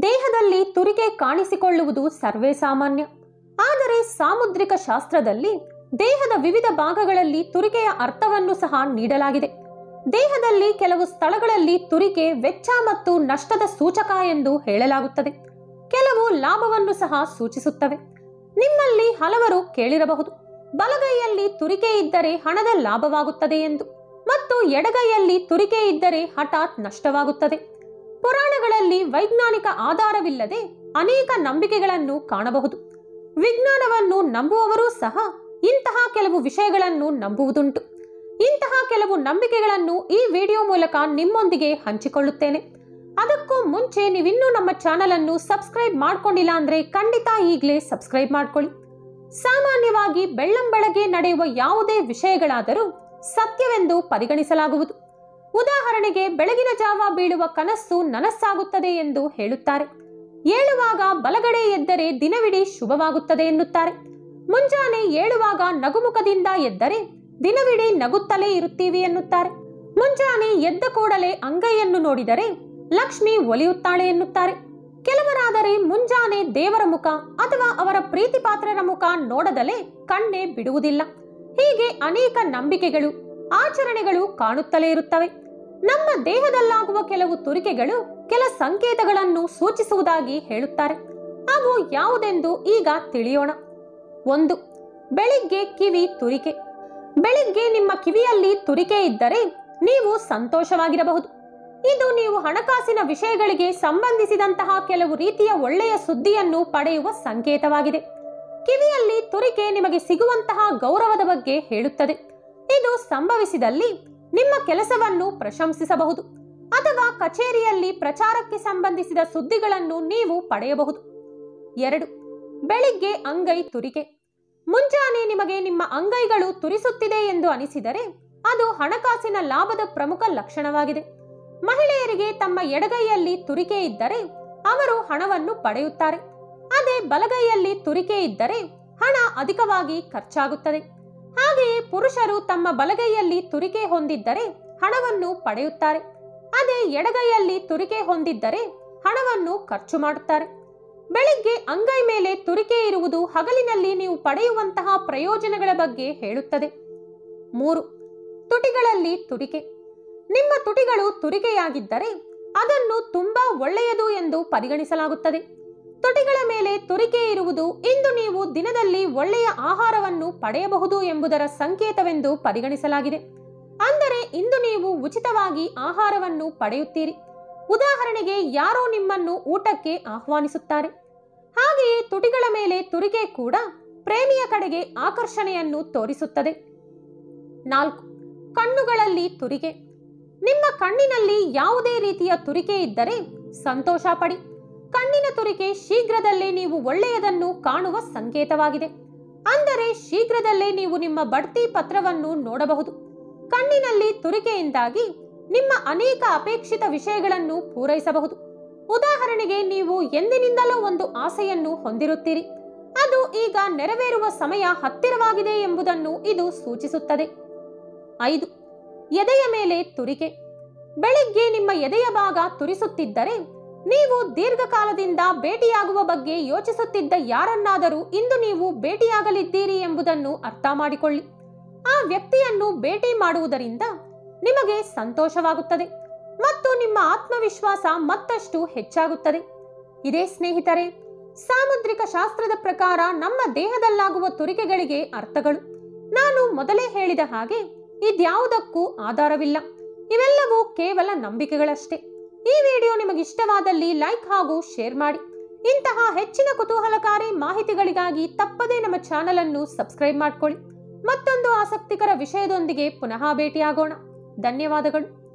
ದೇಹದಲ್ಲಿ ತುರಿಕೆ ಕಾಣಿಸಿಕೊಳ್ಳುವುದು ಸರ್ವೇ ಸಾಮಾನ್ಯ ಆದರೆ ಸಾಮುದ್ರಿಕ ಶಾಸ್ತ್ರದಲ್ಲಿ ದೇಹದ ವಿವಿಧ ಭಾಗಗಳಲ್ಲಿ ತುರಿಕೆಯ ಅರ್ಥವನ್ನು ಸಹ ನೀಡಲಾಗಿದೆ ದೇಹದಲ್ಲಿ ಕೆಲವು ಸ್ಥಳಗಳಲ್ಲಿ ತುರಿಕೆ ವೆಚ್ಚ ಮತ್ತು ನಷ್ಟದ ಸೂಚಕ ಎಂದು ಹೇಳಲಾಗುತ್ತದೆ ಕೆಲವು ಲಾಭವನ್ನು ಸಹ ಸೂಚಿಸುತ್ತವೆ ನಿಮ್ಮಲ್ಲಿ ಹಲವರು ಕೇಳಿರಬಹುದು ಬಲಗೈಯಲ್ಲಿ ತುರಿಕೆ ಇದ್ದರೆ ಹಣದ ಲಾಭವಾಗುತ್ತದೆ ಎಂದು ಮತ್ತು ಎಡಗೈಯಲ್ಲಿ ತುರಿಕೆ ಇದ್ದರೆ ಹಠಾತ್ ನಷ್ಟವಾಗುತ್ತದೆ ಪುರಾಣಗಳಲ್ಲಿ ವೈಜ್ಞಾನಿಕ ಆಧಾರವಿಲ್ಲದೆ ಅನೇಕ ನಂಬಿಕೆಗಳನ್ನು ಕಾಣಬಹುದು ವಿಜ್ಞಾನವನ್ನು ನಂಬುವವರೂ ಸಹ ಇಂತಹ ಕೆಲವು ವಿಷಯಗಳನ್ನು ನಂಬುವುದುಂಟು ಇಂತಹ ಕೆಲವು ನಂಬಿಕೆಗಳನ್ನು ಈ ವಿಡಿಯೋ ಮೂಲಕ ನಿಮ್ಮೊಂದಿಗೆ ಹಂಚಿಕೊಳ್ಳುತ್ತೇನೆ ಅದಕ್ಕೂ ಮುಂಚೆ ನೀವಿನ್ನೂ ನಮ್ಮ ಚಾನಲ್ ಅನ್ನು ಸಬ್ಸ್ಕ್ರೈಬ್ ಮಾಡ್ಕೊಂಡಿಲ್ಲ ಅಂದ್ರೆ ಖಂಡಿತ ಈಗಲೇ ಸಬ್ಸ್ಕ್ರೈಬ್ ಮಾಡ್ಕೊಳ್ಳಿ ಸಾಮಾನ್ಯವಾಗಿ ಬೆಳ್ಳಂಬೆಳಗ್ಗೆ ನಡೆಯುವ ಯಾವುದೇ ವಿಷಯಗಳಾದರೂ ಸತ್ಯವೆಂದು ಪರಿಗಣಿಸಲಾಗುವುದು ಉದಾಹರಣೆಗೆ ಬೆಳಗಿನ ಜಾವ ಬೀಳುವ ಕನಸ್ಸು ನನಸ್ಸಾಗುತ್ತದೆ ಎಂದು ಹೇಳುತ್ತಾರೆ ಏಳುವಾಗ ಬಲಗಡೆ ಎದ್ದರೆ ದಿನವಿಡೀ ಶುಭವಾಗುತ್ತದೆ ಎನ್ನುತ್ತಾರೆ ಮುಂಜಾನೆ ಏಳುವಾಗ ನಗುಮುಖದಿಂದ ಎದ್ದರೆ ದಿನವಿಡೀ ನಗುತ್ತಲೇ ಇರುತ್ತೀವಿ ಎನ್ನುತ್ತಾರೆ ಮುಂಜಾನೆ ಎದ್ದ ಕೂಡಲೇ ಅಂಗೈಯನ್ನು ನೋಡಿದರೆ ಲಕ್ಷ್ಮಿ ಒಲಿಯುತ್ತಾಳೆ ಎನ್ನುತ್ತಾರೆ ಕೆಲವರಾದರೆ ಮುಂಜಾನೆ ದೇವರ ಮುಖ ಅಥವಾ ಅವರ ಪ್ರೀತಿ ಪಾತ್ರರ ಮುಖ ನೋಡದಲೇ ಕಣ್ಣೇ ಬಿಡುವುದಿಲ್ಲ ಹೀಗೆ ಅನೇಕ ನಂಬಿಕೆಗಳು ಆಚರಣೆಗಳು ಕಾಣುತ್ತಲೇ ಇರುತ್ತವೆ ನಮ್ಮ ದೇಹದಲ್ಲಾಗುವ ಕೆಲವು ತುರಿಕೆಗಳು ಕೆಲ ಸಂಕೇತಗಳನ್ನು ಸೂಚಿಸುವುದಾಗಿ ಹೇಳುತ್ತಾರೆ ಅವು ಯಾವುದೆಂದು ಈಗ ತಿಳಿಯೋಣ ಒಂದು ಬೆಳಿಗ್ಗೆ ಕಿವಿ ತುರಿಕೆ ಬೆಳಿಗ್ಗೆ ನಿಮ್ಮ ಕಿವಿಯಲ್ಲಿ ತುರಿಕೆ ಇದ್ದರೆ ನೀವು ಸಂತೋಷವಾಗಿರಬಹುದು ಇದು ನೀವು ಹಣಕಾಸಿನ ವಿಷಯಗಳಿಗೆ ಸಂಬಂಧಿಸಿದಂತಹ ಕೆಲವು ರೀತಿಯ ಒಳ್ಳೆಯ ಸುದ್ದಿಯನ್ನು ಪಡೆಯುವ ಸಂಕೇತವಾಗಿದೆ ಕಿವಿಯಲ್ಲಿ ತುರಿಕೆ ನಿಮಗೆ ಸಿಗುವಂತಹ ಗೌರವದ ಬಗ್ಗೆ ಹೇಳುತ್ತದೆ ಇದು ಸಂಭವಿಸಿದಲ್ಲಿ ನಿಮ್ಮ ಕೆಲಸವನ್ನು ಪ್ರಶಂಸಿಸಬಹುದು ಅಥವಾ ಕಚೇರಿಯಲ್ಲಿ ಪ್ರಚಾರಕ್ಕೆ ಸಂಬಂಧಿಸಿದ ಸುದ್ದಿಗಳನ್ನು ನೀವು ಪಡೆಯಬಹುದು ಎರಡು ಬೆಳಿಗ್ಗೆ ಅಂಗೈ ತುರಿಕೆ ಮುಂಜಾನೆ ನಿಮಗೆ ನಿಮ್ಮ ಅಂಗೈಗಳು ತುರಿಸುತ್ತಿದೆ ಎಂದು ಅನಿಸಿದರೆ ಅದು ಹಣಕಾಸಿನ ಲಾಭದ ಪ್ರಮುಖ ಲಕ್ಷಣವಾಗಿದೆ ಮಹಿಳೆಯರಿಗೆ ತಮ್ಮ ಎಡಗೈಯಲ್ಲಿ ತುರಿಕೆ ಇದ್ದರೆ ಅವರು ಹಣವನ್ನು ಪಡೆಯುತ್ತಾರೆ ಅದೇ ಬಲಗೈಯಲ್ಲಿ ತುರಿಕೆ ಇದ್ದರೆ ಹಣ ಅಧಿಕವಾಗಿ ಖರ್ಚಾಗುತ್ತದೆ ಹಾಗೆಯೇ ಪುರುಷರು ತಮ್ಮ ಬಲಗೈಯಲ್ಲಿ ತುರಿಕೆ ಹೊಂದಿದ್ದರೆ ಹಣವನ್ನು ಪಡೆಯುತ್ತಾರೆ ಅದೇ ಎಡಗೈಯಲ್ಲಿ ತುರಿಕೆ ಹೊಂದಿದ್ದರೆ ಹಣವನ್ನು ಖರ್ಚು ಮಾಡುತ್ತಾರೆ ಬೆಳಿಗ್ಗೆ ಅಂಗೈ ಮೇಲೆ ತುರಿಕೆ ಇರುವುದು ಹಗಲಿನಲ್ಲಿ ನೀವು ಪಡೆಯುವಂತಹ ಪ್ರಯೋಜನಗಳ ಬಗ್ಗೆ ಹೇಳುತ್ತದೆ ಮೂರು ತುಟಿಗಳಲ್ಲಿ ತುರಿಕೆ ನಿಮ್ಮ ತುಟಿಗಳು ತುರಿಕೆಯಾಗಿದ್ದರೆ ಅದನ್ನು ತುಂಬಾ ಒಳ್ಳೆಯದು ಎಂದು ಪರಿಗಣಿಸಲಾಗುತ್ತದೆ ತುಟಿಗಳ ಮೇಲೆ ತುರಿಕೆ ಇರುವುದು ಇಂದು ನೀವು ದಿನದಲ್ಲಿ ಒಳ್ಳೆಯ ಆಹಾರವನ್ನು ಪಡೆಯಬಹುದು ಎಂಬುದರ ಸಂಕೇತವೆಂದು ಪರಿಗಣಿಸಲಾಗಿದೆ ಅಂದರೆ ಇಂದು ನೀವು ಉಚಿತವಾಗಿ ಆಹಾರವನ್ನು ಪಡೆಯುತ್ತೀರಿ ಉದಾಹರಣೆಗೆ ಯಾರೋ ನಿಮ್ಮನ್ನು ಊಟಕ್ಕೆ ಆಹ್ವಾನಿಸುತ್ತಾರೆ ಹಾಗೆಯೇ ತುಟಿಗಳ ಮೇಲೆ ತುರಿಕೆ ಕೂಡ ಪ್ರೇಮಿಯ ಕಡೆಗೆ ಆಕರ್ಷಣೆಯನ್ನು ತೋರಿಸುತ್ತದೆ ನಾಲ್ಕು ಕಣ್ಣುಗಳಲ್ಲಿ ತುರಿಕೆ ನಿಮ್ಮ ಕಣ್ಣಿನಲ್ಲಿ ಯಾವುದೇ ರೀತಿಯ ತುರಿಕೆ ಇದ್ದರೆ ಸಂತೋಷ ಪಡಿ ಕಣ್ಣಿನ ತುರಿಕೆ ಶೀಘ್ರದಲ್ಲೇ ನೀವು ಒಳ್ಳೆಯದನ್ನು ಕಾಣುವ ಸಂಕೇತವಾಗಿದೆ ಅಂದರೆ ಶೀಘ್ರದಲ್ಲೇ ನೀವು ನಿಮ್ಮ ಬಡ್ತಿ ಪತ್ರವನ್ನು ನೋಡಬಹುದು ಕಣ್ಣಿನಲ್ಲಿ ತುರಿಕೆಯಿಂದಾಗಿ ನಿಮ್ಮ ಅನೇಕ ಅಪೇಕ್ಷಿತ ವಿಷಯಗಳನ್ನು ಪೂರೈಸಬಹುದು ಉದಾಹರಣೆಗೆ ನೀವು ಎಂದಿನಿಂದಲೂ ಒಂದು ಆಸೆಯನ್ನು ಹೊಂದಿರುತ್ತೀರಿ ಅದು ಈಗ ನೆರವೇರುವ ಸಮಯ ಹತ್ತಿರವಾಗಿದೆ ಎಂಬುದನ್ನು ಇದು ಸೂಚಿಸುತ್ತದೆ ಐದು ಎದೆಯ ಮೇಲೆ ತುರಿಕೆ ಬೆಳಿಗ್ಗೆ ನಿಮ್ಮ ಎದೆಯ ಭಾಗ ತುರಿಸುತ್ತಿದ್ದರೆ ನೀವು ದೀರ್ಘಕಾಲದಿಂದ ಭೇಟಿಯಾಗುವ ಬಗ್ಗೆ ಯೋಚಿಸುತ್ತಿದ್ದ ಯಾರನ್ನಾದರೂ ಇಂದು ನೀವು ಭೇಟಿಯಾಗಲಿದ್ದೀರಿ ಎಂಬುದನ್ನು ಅರ್ಥ ಮಾಡಿಕೊಳ್ಳಿ ಆ ವ್ಯಕ್ತಿಯನ್ನು ಭೇಟಿ ಮಾಡುವುದರಿಂದ ನಿಮಗೆ ಸಂತೋಷವಾಗುತ್ತದೆ ಮತ್ತು ನಿಮ್ಮ ಆತ್ಮವಿಶ್ವಾಸ ಮತ್ತಷ್ಟು ಹೆಚ್ಚಾಗುತ್ತದೆ ಇದೇ ಸ್ನೇಹಿತರೆ ಸಾಮುದ್ರಿಕ ಶಾಸ್ತ್ರದ ಪ್ರಕಾರ ನಮ್ಮ ದೇಹದಲ್ಲಾಗುವ ತುರಿಕೆಗಳಿಗೆ ಅರ್ಥಗಳು ನಾನು ಮೊದಲೇ ಹೇಳಿದ ಹಾಗೆ ಇದ್ಯಾವುದಕ್ಕೂ ಆಧಾರವಿಲ್ಲ ಇವೆಲ್ಲವೂ ಕೇವಲ ನಂಬಿಕೆಗಳಷ್ಟೇ ಈ ವಿಡಿಯೋ ನಿಮಗೆ ಇಷ್ಟವಾದಲ್ಲಿ ಲೈಕ್ ಹಾಗೂ ಶೇರ್ ಮಾಡಿ ಇಂತಹ ಹೆಚ್ಚಿನ ಕುತೂಹಲಕಾರಿ ಮಾಹಿತಿಗಳಿಗಾಗಿ ತಪ್ಪದೇ ನಮ್ಮ ಚಾನಲ್ ಅನ್ನು ಸಬ್ಸ್ಕ್ರೈಬ್ ಮಾಡ್ಕೊಳ್ಳಿ ಮತ್ತೊಂದು ಆಸಕ್ತಿಕರ ವಿಷಯದೊಂದಿಗೆ ಪುನಃ ಭೇಟಿಯಾಗೋಣ ಧನ್ಯವಾದಗಳು